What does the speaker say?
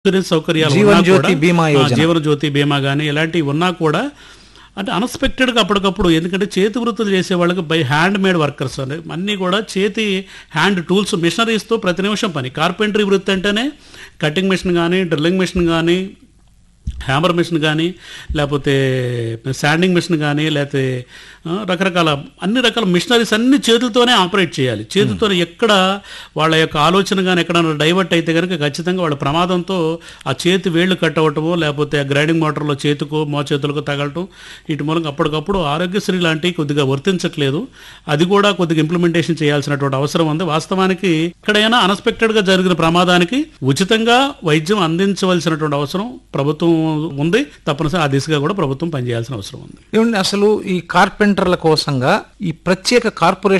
Insurance సౌకర్యాలు జీవన్ ఉన్నా జ్యోతి కూడా, బీమా ఆ, యోజన. జీవన జ్యోతి బీమా కానీ ఇలాంటివి ఉన్నా కూడా అంటే అన్ఎక్స్పెక్టెడ్గా అప్పటికప్పుడు ఎందుకంటే చేతి వృత్తులు చేసే వాళ్ళకి బై హ్యాండ్ మేడ్ వర్కర్స్ అని అన్నీ కూడా చేతి హ్యాండ్ టూల్స్ మిషనరీస్తో ప్రతి నిమిషం పని కార్పెంటరీ వృత్తి అంటేనే కటింగ్ మిషన్ కానీ డ్రిల్లింగ్ మిషన్ కానీ హ్యామర్ మిషన్ కానీ లేకపోతే శాండింగ్ మిషన్ కానీ లేకపోతే ఆ, రకరకాల అన్ని రకాల మిషనరీస్ అన్ని చేతులతోనే ఆపరేట్ చేయాలి చేతితోనే ఎక్కడ వాళ్ళ యొక్క ఆలోచన కానీ ఎక్కడైనా డైవర్ట్ అయితే కనుక ఖచ్చితంగా వాళ్ళ ప్రమాదంతో ఆ చేతి వేళ్ళు కట్ అవ్వటమో లేకపోతే ఆ గ్రైండింగ్ మోటార్లో చేతుకో మో చేతులకు తగలటం ఇటు మూలంగా అప్పటికప్పుడు ఆరోగ్యశ్రీ లాంటివి కొద్దిగా వర్తించట్లేదు అది కూడా కొద్దిగా ఇంప్లిమెంటేషన్ చేయాల్సినటువంటి అవసరం ఉంది వాస్తవానికి ఎక్కడైనా అన్ఎక్స్పెక్టెడ్గా జరిగిన ప్రమాదానికి ఉచితంగా వైద్యం అందించవలసినటువంటి అవసరం ప్రభుత్వం ఉంది తప్పనిసరి ఆ దిశగా కూడా ప్రభుత్వం పనిచేయాల్సిన అవసరం ఉంది ఏమండి అసలు ఈ కార్పెంటర్ల కోసంగా ఈ ప్రత్యేక కార్పొరేషన్